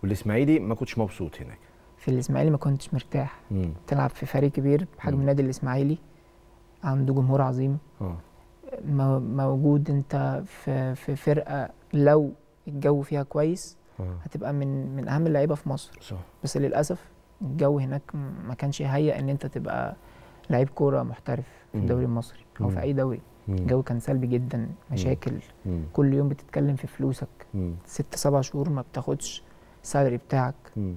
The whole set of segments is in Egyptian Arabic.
والاسماعيلي ما كنتش مبسوط هناك في الاسماعيلي ما كنتش مرتاح امم تلعب في فريق كبير بحجم مم. النادي الاسماعيلي عنده جمهور عظيم اه مو- موجود انت في في فرقه لو الجو فيها كويس اه هتبقى من من اهم اللعيبه في مصر صح بس للاسف الجو هناك م- ما كانش يهيأ ان انت تبقى لعيب كوره محترف في مم. الدوري المصري او مم. في اي دوري مم. الجو كان سلبي جدا مشاكل مم. كل يوم بتتكلم في فلوسك مم. ست سبع شهور ما بتاخدش السالري بتاعك مم.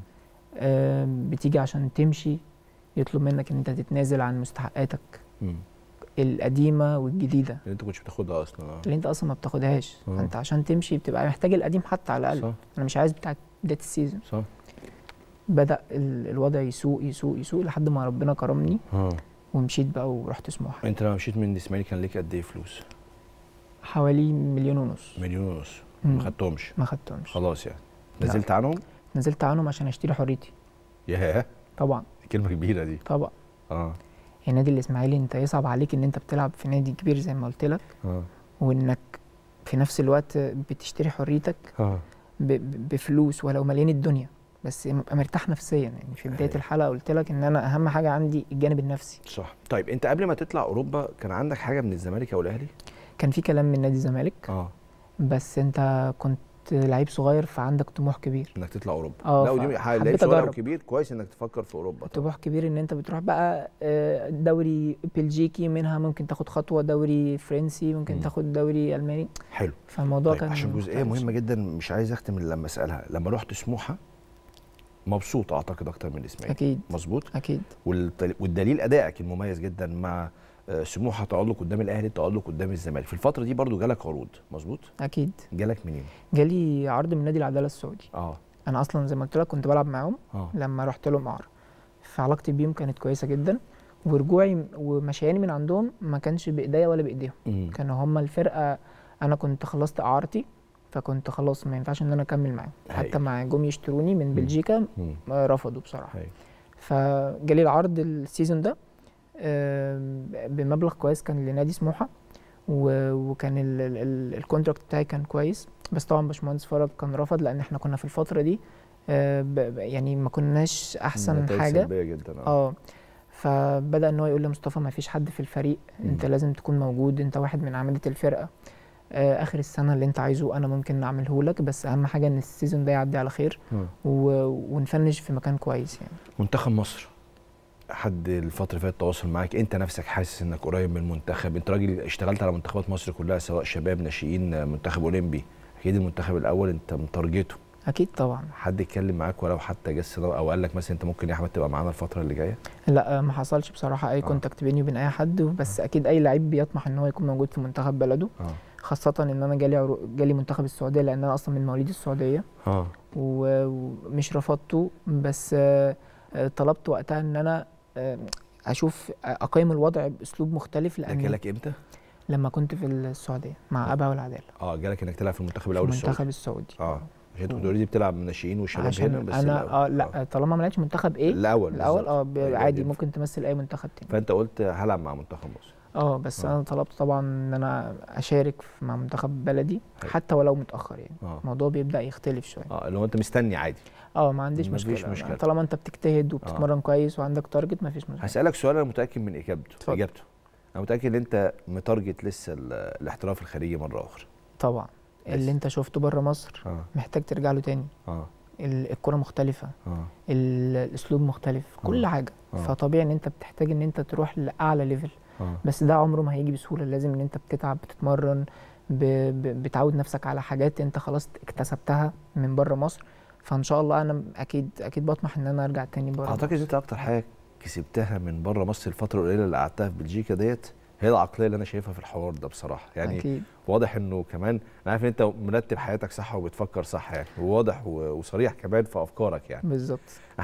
آم، بتيجي عشان تمشي يطلب منك ان انت تتنازل عن مستحقاتك مم. القديمه والجديده اللي انت كنتش بتاخدها اصلا اه اللي انت اصلا ما بتاخدهاش آه. انت عشان تمشي بتبقى محتاج القديم حتى على الاقل صح انا مش عايز بتاع بدايه السيزون صح بدا ال- الوضع يسوق يسوق يسوق لحد ما ربنا كرمني اه ومشيت بقى ورحت سموحه انت لما مشيت من الاسماعيلي كان ليك قد ايه فلوس؟ حوالي مليون ونص مليون ونص مم. ما خدتهمش ما خدتهمش خلاص يعني لا. نزلت عنهم؟ نزلت عنهم عشان اشتري حريتي ياه طبعا دي كلمه كبيره دي طبعا اه النادي الاسماعيلي انت يصعب عليك ان انت بتلعب في نادي كبير زي ما قلت لك اه وانك في نفس الوقت بتشتري حريتك اه ب- ب- بفلوس ولو مليان الدنيا بس ابقى مرتاح نفسيا يعني في بدايه أيوة. الحلقه قلت لك ان انا اهم حاجه عندي الجانب النفسي صح طيب انت قبل ما تطلع اوروبا كان عندك حاجه من الزمالك او الاهلي؟ كان في كلام من نادي الزمالك اه بس انت كنت لعيب صغير فعندك طموح كبير انك تطلع اوروبا اه، لا ودي ف- ح- لعيب حبيت صغير أجرب. وكبير كويس انك تفكر في اوروبا طبعا طموح كبير ان انت بتروح بقى آه، دوري بلجيكي منها ممكن تاخد خطوه دوري فرنسي ممكن مم. تاخد دوري الماني حلو فالموضوع طيب كان عشان جزئيه مختلف مهمه جدا مش عايز اختم إلا لما اسالها لما رحت سموحه مبسوط اعتقد اكتر من الاسماعيلي اكيد مظبوط اكيد والت- والدليل ادائك المميز جدا مع آه، سموحه تالق قدام الاهلي تالق قدام الزمالك في الفتره دي برضو جالك عروض مظبوط اكيد جالك منين جالي عرض من نادي العداله السعودي اه انا اصلا زي ما قلت لك كنت بلعب معاهم اه لما رحت لهم اعاره فعلاقتي بيهم كانت كويسه جدا ورجوعي ومشياني من عندهم ما كانش بايديا ولا بايديهم مم. كانوا هم الفرقه انا كنت خلصت اعارتي فكنت خلاص ما ينفعش ان انا اكمل معاهم هايل. حتى مع جم يشتروني من بلجيكا مم. ما رفضوا بصراحه هايل. فجالي العرض السيزون ده آم، بمبلغ كويس كان لنادي سموحه و- وكان ال- ال- ال- الكونتراكت بتاعي كان كويس بس طبعا باشمهندس فرج كان رفض لان احنا كنا في الفتره دي آه، ب- ب- يعني ما كناش احسن نتائج حاجه سلبيه جدا اه اه فبدا ان هو يقول لي مصطفى ما فيش حد في الفريق انت مم. لازم تكون موجود انت واحد من اعمده الفرقه آه اخر السنه اللي انت عايزه انا ممكن اعمله لك بس اهم حاجه ان السيزون ده يعدي على خير مم. و... ونفنش في مكان كويس يعني منتخب مصر حد الفتره اللي فاتت تواصل معاك انت نفسك حاسس انك قريب من المنتخب انت راجل اشتغلت على منتخبات مصر كلها سواء شباب ناشئين منتخب اولمبي اكيد المنتخب الاول انت متارجته اكيد طبعا حد اتكلم معاك ولو حتى جس نبض او قال لك مثلا انت ممكن يا احمد تبقى معانا الفتره اللي جايه لا آه، ما حصلش بصراحه اي آه. كونتاكت بيني وبين اي حد بس اكيد اي لعيب بيطمح ان هو يكون موجود في منتخب بلده اه خاصه ان انا جالي عرو... جالي منتخب السعوديه لان انا اصلا من مواليد السعوديه اه و- ومش رفضته بس آه، آه، طلبت وقتها ان انا آه، اشوف اقيم الوضع باسلوب مختلف ده لان جالك امتى؟ لما كنت في السعوديه مع ابا والعداله اه جالك انك تلعب في المنتخب في الاول السعودي المنتخب السعودي اه عشان انت كنت اوريدي بتلعب ناشئين وشباب هنا عشان بس انا الأول. اه لا طالما ما لعبتش منتخب ايه الاول الاول بالظبط. اه ب- أيوة عادي دي. ممكن تمثل اي منتخب تاني فانت قلت هلعب مع منتخب مصر اه بس آه. انا طلبت طبعا ان انا اشارك في- مع منتخب بلدي حلو. حتى ولو متاخر يعني اه الموضوع بيبدا يختلف شويه اه اللي هو انت مستني عادي اه ما عنديش مفيش مشكله مشكلة. طالما انت بتجتهد وبتتمرن كويس وعندك تارجت ما فيش مشكله هسألك سؤال انا متأكد من اجابته اتفضل. اجابته انا متأكد ان انت متارجت لسه ال- الاحتراف الخارجي مرة اخرى طبعا بس. اللي انت شفته بره مصر اه محتاج ترجع له تاني اه ال- الكرة مختلفة اه ال- الاسلوب مختلف كل آه. حاجة آه. فطبيعي ان انت بتحتاج ان انت تروح لاعلى ليفل اه بس ده عمره ما هيجي بسهولة لازم ان انت بتتعب بتتمرن ب... ب... بتعود نفسك على حاجات انت خلاص اكتسبتها من بره مصر فان شاء الله انا اكيد اكيد بطمح ان انا ارجع تاني بره اعتقد انت اكتر حاجة كسبتها من بره مصر الفترة القليلة اللي قعدتها في بلجيكا ديت هي العقلية اللي انا شايفها في الحوار ده بصراحة يعني اكيد واضح انه كمان انا عارف ان انت مرتب حياتك صح وبتفكر صح يعني وواضح و- وصريح كمان في افكارك يعني بالظبط